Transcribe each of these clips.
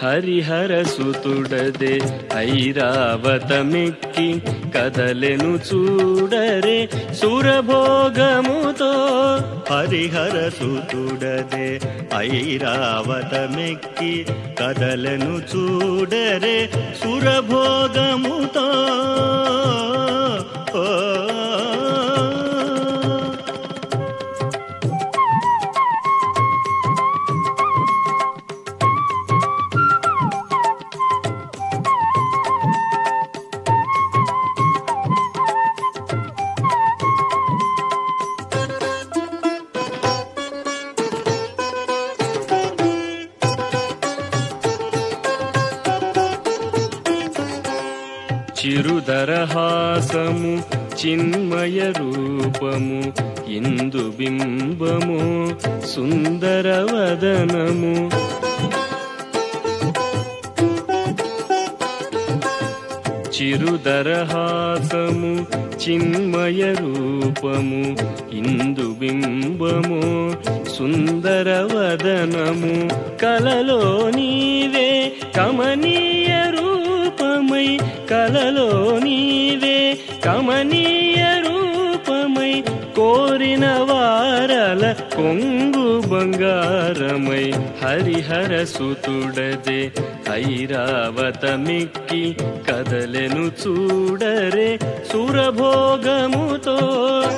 హరిహర సుతుడదే ఐరావతమెక్కి కదలెను చూడరే సురభోగముతో హరిహర సుతుడదే ఐరావతమెక్కి కదలెను చూడరే సురభోగముతో ఓ చిరుదరహాసము చిన్మయ రూపము ఇందు బింబము సుందరవదనము చిరుదరహాసము చిన్మయ రూపము ఇందు బింబము సుందరవదనము కలలో నీవే కమనీయ రూపమై కలలో నీవే కమనీయ రూపమై కోరిన వారల కొంగు బంగారమై హరిహర సుతుడదే ఐరావతమిక్కి కదలెను చూడరే సురభోగముతో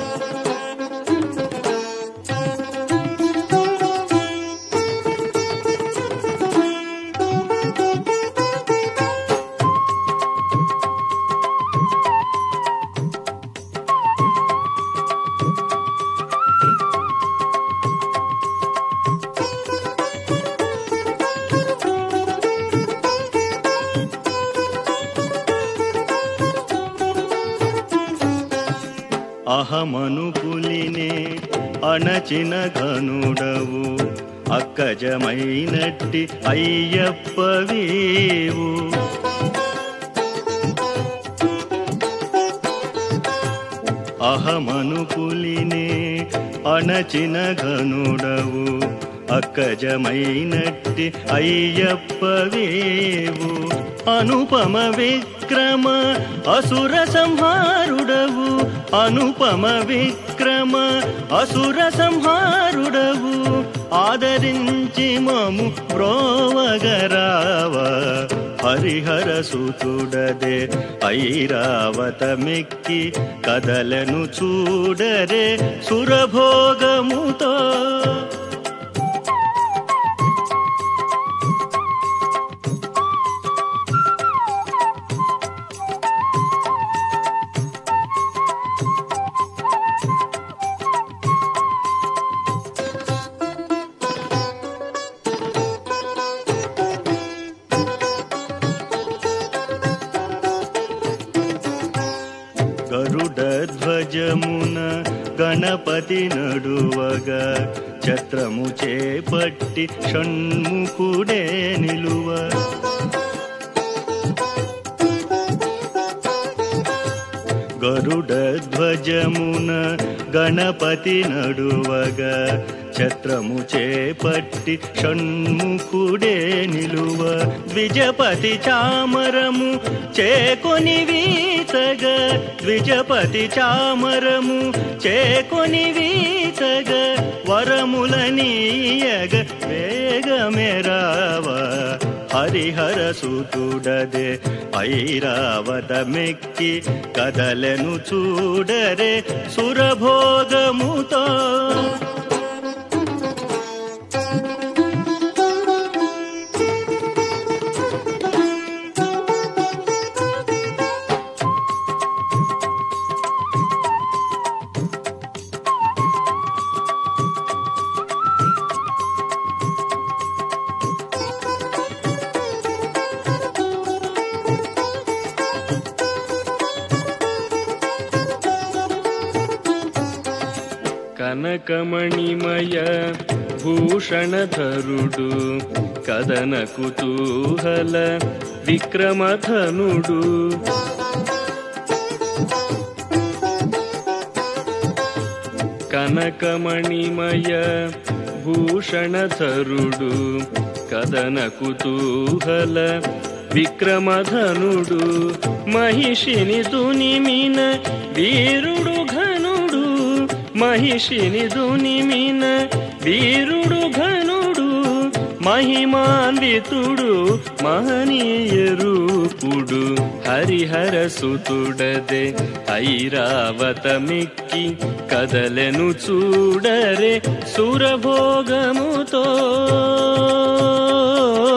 అహమను పులినే అణచిన ఘనుడవు అక్కజమైనట్టి అయ్యప్పవేవు అహమను పులినే అణచిన ఘనుడవు అక్కజమైనట్టి అయ్యప్పవేవు అనుపమ విక్రమ అసుర సంహారుడవు అనుపమ విక్రమ అసుర సంహారుడవు ఆదరించి మము బ్రోవగరావ హరిహర సుతుడదే ఐరావతమెక్కి కదలను చూడరే సురభోగముతో గరుడ ధ్వజమున గణపతి నడువగ ఛత్రము చేపట్టి షణ్ముఖుడే నిలువ గరుడ ధ్వజమున గణపతి నడువగ ఛత్రము చేపట్టి షణ్ముఖుడే నిలువ ద్విజపతి చామరము చేకొని వీచగ ద్విజపతి చామరము చేకొని వీచగ వరములనీయగ వేగమెరావ హరిహర సుతుడదే ఐరావతమెక్కి కదలను చూడరే సురభోగముతో కనకమణిమయ భూషణధరుడు కదన కుతూహల విక్రమధనుడు కనకమణిమయ భూషణధరుడు కదన కుతూహల విక్రమధనుడు మహిషిని దునిమిన వీరుడు ఘనుడు మహిషిని దునిమిన వీరుడు ఘనుడు మహిమాన్వితుడు మహనీయ రూపుడు హరిహర సుతుడదే ఐరావతమిక్కి కదలెను చూడరే సురభోగముతో